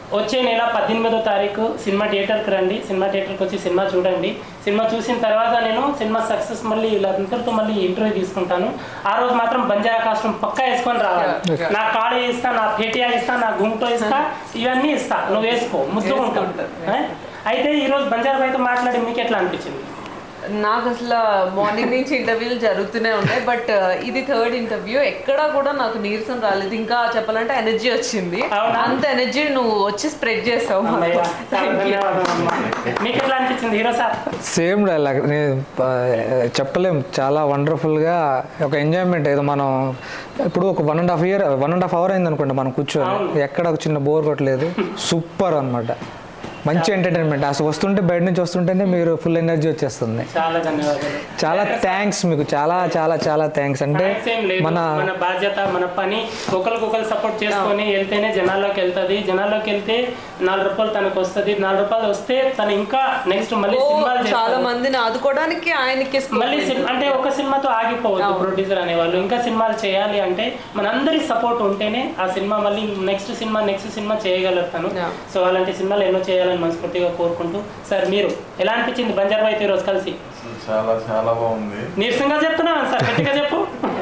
వచ్చే నెల పద్దెనిమిదో తారీఖు సినిమా థియేటర్కి రండి సినిమా థియేటర్కి వచ్చి సినిమా చూడండి సినిమా చూసిన తర్వాత నేను సినిమా సక్సెస్ మళ్ళీ వీళ్ళందరితో మళ్ళీ ఇంటర్వ్యూ తీసుకుంటాను ఆ రోజు మాత్రం బంజారా కాస్ట్యూమ్ పక్కా వేసుకొని రావాలి నా కాడి ఇస్తా నా పేటియా ఇస్తా నా గుంటో ఇస్తా ఇవన్నీ ఇస్తా నువ్వు వేసుకో ముద్దు ఉంటావు ఆ? అయితే ఈ రోజు బంజారా బాయ్తో మాట్లాడి మీకు ఎట్లా అనిపించింది నాకు అసలు మార్నింగ్ నుంచి ఇంటర్వ్యూలు జరుగుతూనే ఉన్నాయి బట్ ఇది థర్డ్ ఇంటర్వ్యూ ఎక్కడా కూడా నాకు నీరసం రాలేదు ఇంకా చెప్పాలంటే ఎనర్జీ వచ్చింది అవునా? అంత ఎనర్జీ నువ్వు వచ్చి స్ప్రెడ్ చేసావు మాకు. అమ్మయ్య, చాలా Thank you. ధన్యవాదాలు అమ్మా. మీకు ఎట్లా అనిపించింది హీరో సార్ సేమ్ డైలాగ్ నేను ప- చెప్పలేం చాలా వండర్ఫుల్గా ఒక ఎంజాయ్మెంట్ ఏదో మనం ఇప్పుడు ఒక one and half year one and half hour అయింది అనుకోండి మనం కూర్చొని ఎక్కడ ఒక చిన్న బోర్ కొట్టలేదు సూపర్ అన్నమాట మంచి ఎంటర్టైన్మెంట్ అసలు వస్తుంటే బయట నుంచి వస్తుంటేనే మీరు ఫుల్ ఎనర్జీ వచ్చేస్తుంది చాలా ధన్యవాదాలు చాలా థ్యాంక్స్ మీకు చాలా చాలా చాలా థ్యాంక్స్ అంటే Thanks ఏం లేదు. మన మన బాధ్యత మన పని ఒకరికొకరు సపోర్ట్ చేసుకొని వెళ్తేనే జనాల్లోకి వెళ్తది జనాల్లోకి వెళ్తే నాలుగు రూపాయలు తనకు వస్తది నాలుగు రూపాయలు వస్తే తను ఇంకా నెక్స్ట్ మళ్ళీ ఓ, సినిమాలు చాలా చేస్తాడు. మందిని ఆదుకోవడానికి ఆయనకి scope మళ్ళీ ఉంది. సినిమా అంటే ఒక సినిమాతో ఆగిపోవద్దు ప్రొడ్యూసర్ అనేవాళ్ళు ఇంకా సినిమాలు చేయాలి అంటే మనందరి సపోర్ట్ ఉంటేనే ఆ సినిమా మళ్ళీ నెక్స్ట్ సినిమా నెక్స్ట్ సినిమా చేయగలుగుతాను Yeah. సో అలాంటి సినిమాలు ఎన్నో చేయాలని మనస్ఫూర్తిగా కోరుకుంటూ సార్ మీరు ఎలా అనిపించింది బంజారా అయితే ఈరోజు కలిసి చాలా చాలా బాగుంది నీరసంగా చెప్తున్నాను సార్ గట్టిగా చెప్పు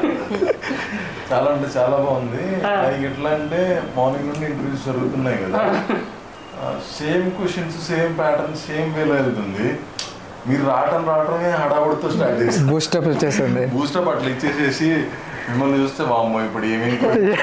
చాలా అంటే చాలా బాగుంది ఆ. లైక్ ఎట్లా అంటే మార్నింగ్ నుండి ఇంటర్వ్యూస్ జరుగుతున్నాయి కదా same questions same pattern same వేలో వెళ్తుంది మీరు రావటం రావటమే హడావుడితో స్టార్ట్ చేసి బూస్టప్ వచ్చేసింది బూస్టప్ అట్లా ఇచ్చేసేసి మిమ్మల్ని చూస్తే వామ్మో ఇప్పుడు ఏమేమి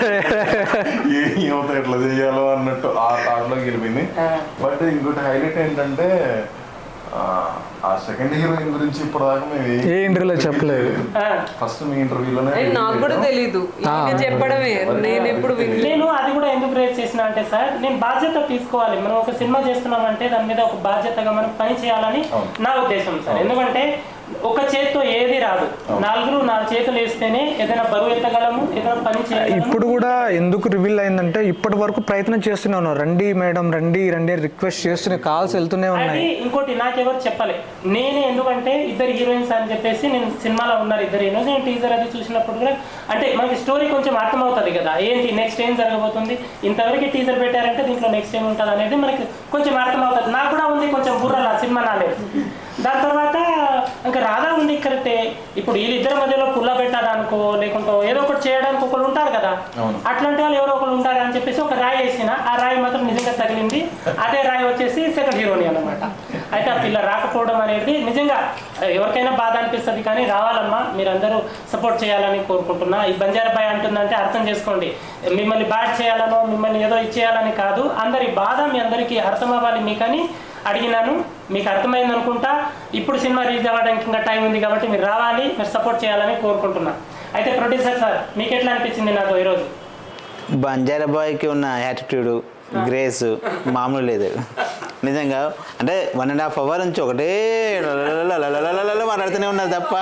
ఏమవుతాయి ఎట్లా చేయాలో అన్నట్టు ఆ థాట్లోకి వెళ్ళిపోయింది బట్ ఇంకోటి హైలైట్ ఏంటంటే ఆ, ఆ సెకండ్ హీరోయిన్ గురించి ఇప్పటిదాకా మేము ఏ ఇంటర్వ్యూలో చెప్పలేదు ఫస్ట్ మీ ఇంటర్వ్యూలోనే ఏ, నాకు కూడా తెలీదు ఈయన చెప్పడమే నేను ఎప్పుడు వినలేదు నేను అది కూడా ఎందుకు రేట్ చేసిన అంటే సార్ నేను బాధ్యత తీసుకోవాలి మనం ఒక సినిమా చేస్తున్నామంటే దాని మీద ఒక బాధ్యతగా మనం పని చేయాలని అవును. నా ఉద్దేశం సార్ ఎందుకంటే ఒక చేతితో ఏది రాదు నాలుగు నాలుగు చేతులు వేస్తేనే ఏదైనా బరువు ఎత్తగలము ఏదైనా పని చేయగలము ఇప్పుడు కూడా ఎందుకు రివీల్ అయిందంటే ఇప్పటి వరకు ప్రయత్నం చేస్తూనే ఉన్నారు రండి మేడం రండి రండి రిక్వెస్ట్ చేస్తూనే కాల్స్ వెళ్తూనే అది ఉన్నాయి ఇంకోటి నాకెవరు చెప్పలే నేనే ఎందుకంటే ఇద్దరు హీరోయిన్స్ అని చెప్పేసి నేను సినిమాలో ఉన్నారు ఇద్దరు హీరోయిన్స్ నేను టీజర్ అది చూసినప్పుడు కూడా అంటే మనకి స్టోరీ కొంచెం అర్థమవుతుంది కదా ఏంటి నెక్స్ట్ ఏం జరగబోతుంది ఇంతవరకు టీజర్ పెట్టారంటే దీంట్లో నెక్స్ట్ ఏం ఉంటుంది అనేది మనకి కొంచెం అర్థమవుతుంది నాకు కూడా ఉంది కొంచెం బుర్రలా సినిమా నాలేదు దాని తర్వాత ఇంకా రాధా ఉంది కరెక్టే ఇప్పుడు వీళ్ళిద్దరి మధ్యలో పుల్ల పెట్టాలనుకో లేకుంటే ఏదో ఒకటి చేయడానికి ఒకరు ఉంటారు కదా అవును. అట్లాంటి వాళ్ళు ఎవరో ఒకరు ఉంటారు అని చెప్పేసి ఒక రాయి వేసిన ఆ రాయి మాత్రం నిజంగా తగిలింది అదే రాయి వచ్చేసి సెకండ్ హీరోని అన్నమాట అయితే ఆ పిల్ల రాకపోవడం అనేది నిజంగా ఎవరికైనా బాధ అనిపిస్తుంది కానీ రావాలమ్మా మీరందరూ సపోర్ట్ చేయాలని కోరుకుంటున్నా ఈ బంజారా బాయ్ అంటుందంటే అర్థం చేసుకోండి మిమ్మల్ని బ్యాట్ చేయాలనో మిమ్మల్ని ఏదో ఇచ్చేయాలని కాదు అందరి బాధ మీ అందరికీ అర్థం అవ్వాలి మీకని అడిగినాను మీకు అర్థమైంది అనుకుంటా ఇప్పుడు సినిమా రిలీజ్ అవ్వడానికి ఇంకా టైం ఉంది కాబట్టి మీరు రావాలి మీరు సపోర్ట్ చేయాలని కోరుకుంటున్నా అయితే ప్రొడ్యూసర్ సార్ మీకు ఎట్లా అనిపించింది నాకు ఈరోజు బంజారా బాయ్కి ఉన్న యాటిట్యూడ్ గ్రేస్ మామూలు లేదు నిజంగా అంటే వన్ అండ్ హాఫ్ అవర్ నుంచి ఒకటే లలలలలలలలల మాట్లాడుతూనే ఉన్నారు తప్ప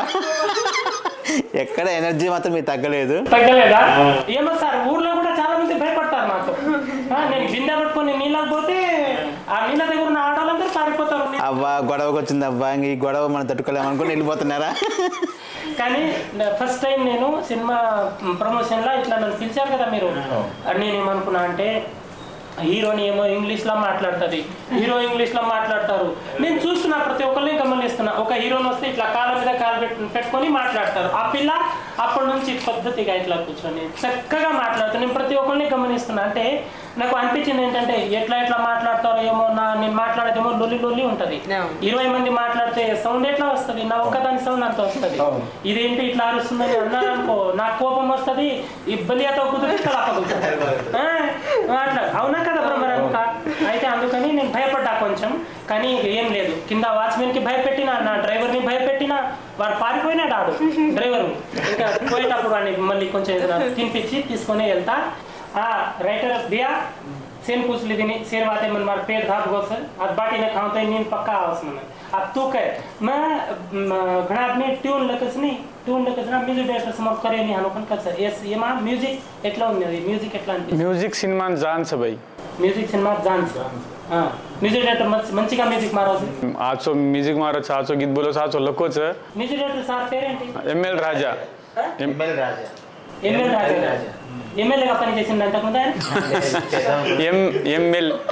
ఎక్కడ ఎనర్జీ మాత్రం మీకు తగ్గలేదు తగ్గలేదా ఏమో సార్ ఊర్లో కూడా చాలా మంది భయపడతారు మాకు ఆ, నేను బిందె పట్టుకొని నీళ్ళకి పోతే ఆ నీళ్ళ దగ్గర ఉన్న ఆడవాళ్ళందరూ పారిపోతారు అవ్వా గొడవకి వచ్చింది అవ్వా ఇంక ఈ గొడవ మనం తట్టుకోలేమనుకుని వెళ్ళిపోతున్నారా కానీ ఫస్ట్ టైం నేను సినిమా ప్రమోషన్ లో ఇట్లా నన్ను పిలిచారు కదా మీరు నేను ఏమనుకున్నా అంటే హీరోని ఏమో ఇంగ్లీష్ లో మాట్లాడుతుంది హీరో ఇంగ్లీష్ లో మాట్లాడతారు నేను చూస్తున్నా ప్రతి ఒక్కరిని గమనిస్తున్నా ఒక హీరోని వస్తే ఇట్లా కాళ్ళ మీద కాలు పెట్టు- పెట్టుకొని మాట్లాడతారు ఆ పిల్ల అప్పటి నుంచి పద్ధతిగా ఇట్లా కూర్చొని చక్కగా మాట్లాడుతాను నేను ప్రతి ఒక్కరిని గమనిస్తున్నా అంటే నాకు అనిపించింది ఏంటంటే ఎట్లా ఎట్లా మాట్లాడతారో ఏమో నా నేను మాట్లాడేదేమో లొల్లి లొల్లి ఉంటది అవును. ఇరవై మంది మాట్లాడితే సౌండ్ ఎట్లా వస్తుంది నా ఒక్కదాని సౌండ్ అంత వస్తుంది ఇదేంటి ఇట్లా అరుస్తుందని అన్నారనుకో నాకు కోపం వస్తుంది ఈ బలియాతో కుదిరి తలపగులుతుంది అట్లా అవునా కదా బ్రహ్మరంక అయితే అందుకని నేను భయపడ్డా కొంచెం కానీ ఏం లేదు కింద వాచ్మెన్ కి భయపెట్టిన నా డ్రైవర్ ని భయపెట్టిన వాడు పారిపోయినాడు ఆడు డ్రైవర్ ఇంకా పోయేటప్పుడు వాడిని మళ్ళీ కొంచెం ఏదైనా తినిపించి తీసుకొని వెళ్తా ఆ राइटर भैया सेम पूछ ली थी शेर बातें मन मार पेट घात गोस आज बाटी ने खाओ तो नींद पक्का आवस मन अब तू कह मैं म, घणा आदमी ट्यून लकस नहीं ట్యూన్ లెక్క మ్యూజిక్ డైరెక్టర్ సమర్ करे नहीं అనుకుని కదా సార్ ఎస్ ఏమా మ్యూజిక్ ఎట్లా ఉంది అది మ్యూజిక్ ఎట్లా అనిపిస్తుంది म्युझिक सिनेमान जान सबै మ్యూజిక్ సినిమా జాన్స్ మ్యూజిక్ డైరెక్టర్ మంచిగా మ్యూజిక్ మారోజు आजचो म्युझिक मारो आजचो गीत बोलो आजचो लकोच మ్యూజిక్ డైరెక్టర్ సార్ పేరేంటి M L Raja MLA Raja ఎమ్మెల్యేగా పని చేసింది అంతకుముందు ఆయన M M L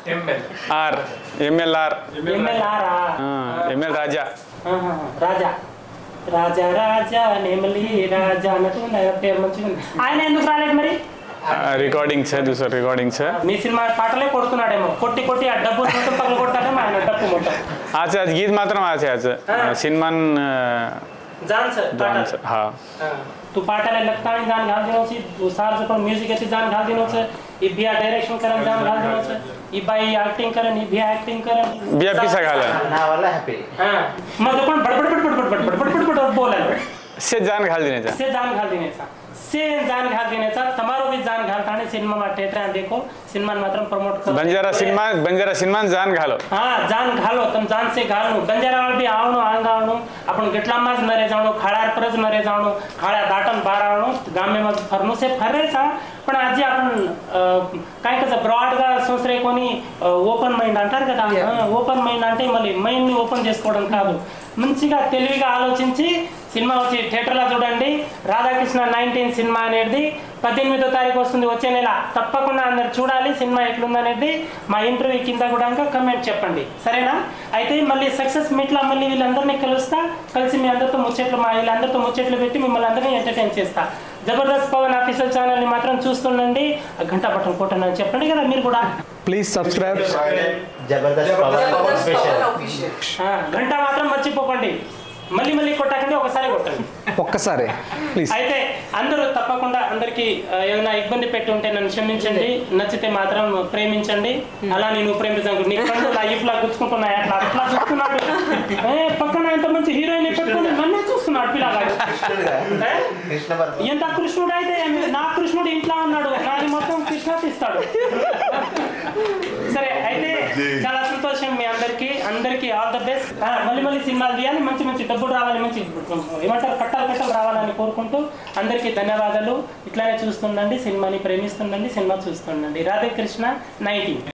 R MLR MLR ML Raja Raja Raja Raja నెమలి రాజా అన్నట్టు ఉంది ఆయన పేరు మంచిగా ఉంది ఆయన ఎందుకు రాలేదు మరి recording sir sir recording sir మీ సినిమా పాటలే కొడుతున్నాడేమో కొట్టి కొట్టి ఆ డబ్బు మొత్తం పగల కొడతాడేమో ఆయన డబ్బు మొత్తం आज आज गीत मात्र आज आज सिनेमान जान सर डान्स पाटा हा तू पाटाला लगतानी जाण घाल दिनोची सारचं पण म्युझिक याची जाण घाल दिनोचं ही बिया डायरेक्शन करण जाण घाल दिनोचं ही बाई ऍक्टिंग करण ही बिया ऍक्टिंग करण बिया पिसा घाला నా వల్ల హ్యాపీ हा मग पण बडबड बडबड बडबड बडबड बडबड बडबड बोलायला से जान घाल देण्याचा से जान घाल देण्याचा से जान घाल देण्याचा તમારો બી જાન ઘાલતાને સિનેમામાં થિયેટર દેખો સિનેમાને માત્ર પ્રમોટ કરો बंजारा सिनेमा बंजारा सिनेमा जान घालो હા જાન ઘાલો તમે જાન સે ઘાલનું બંજારાવાળ બી આવવાનું આંગ આવવાનું આપણે ગેટલામાં જ નરે જાણું ખાડાર પર જ નરે જાણું ખાડા દાટન બહાર આવવાનું ગામેમાં ફરનું છે ફરે છે पण आजी आपण अं, काय कसं బ్రాడ్గా సంవత్సరం కొని ఓపెన్ మైండ్ అంటారు కదా ఓపెన్ మైండ్ అంటే మళ్ళీ మైండ్ని ఓపెన్ చేసుకోవడం కాదు మంచిగా తెలివిగా ఆలోచించి సినిమా వచ్చి థియేటర్లో చూడండి రాధాకృష్ణ నైన్టీన్ సినిమా అనేది పద్దెనిమిదో తారీఖు వస్తుంది వచ్చే నెల తప్పకుండా అందరు చూడాలి సినిమా ఎట్లుందనేది మా ఇంటర్వ్యూ కింద కూడా కమెంట్ చెప్పండి సరేనా అయితే మళ్ళీ సక్సెస్ మీట్లో మళ్ళీ వీళ్ళందరినీ కలుస్తా కలిసి మీ అందరితో ముచ్చట్లు మా వీళ్ళందరితో ముచ్చట్లు పెట్టి మిమ్మల్ని అందరినీ ఎంటర్టైన్ చేస్తా జబర్దస్త్ పవన్ అఫీషియల్ ఛానల్ని మాత్రం చూస్తుండండి ఆ గంట పట్టం కొట్టండి చెప్పండి కదా మీరు కూడా please subscribe Jabardasth power special ఆ, గంట మాత్రం మర్చిపోకండి మళ్ళీ మళ్ళీ కొట్టకండి ఒకసారి కొట్టండి ఒక్కసారి ప్లీజ్ అయితే అందరూ తప్పకుండా అందరికి ఆ, ఏమైనా ఇబ్బంది పెట్టి ఉంటే నన్ను క్షమించండి నచ్చితే మాత్రం ప్రేమించండి అలా నేను ప్రేమించాను నీ కళ్ళు లైఫ్ లా గుచ్చుకుంటున్నాయి అట్లా అట్లా చూస్తున్నాడు ఏ పక్కన ఎంత మంచి హీరోయిన్ పెట్టుకుని నన్నే చూస్తున్నాడు పిల్లగాడు ఏ? కృష్ణ పరమ ఎంత కృష్ణుడు అయితే నా కృష్ణుడు ఇంట్లో ఉన్నాడు నాది మొత్తం కృష్ణ తీస్తాడు సరే అయితే చాలా సంతోషం మీ అందరికి అందరికి ఆల్ ద బెస్ట్ మళ్ళీ మళ్ళీ సినిమాలు తీయాలి మంచి మంచి డబ్బులు రావాలి మంచి ఏమంటారు కట్టాలు కట్టాలు రావాలని కోరుకుంటూ అందరికీ ధన్యవాదాలు ఇట్లానే చూస్తుండండి సినిమాని ప్రేమిస్తుండండి సినిమా చూస్తుండండి రాధే కృష్ణ నైన్టీన్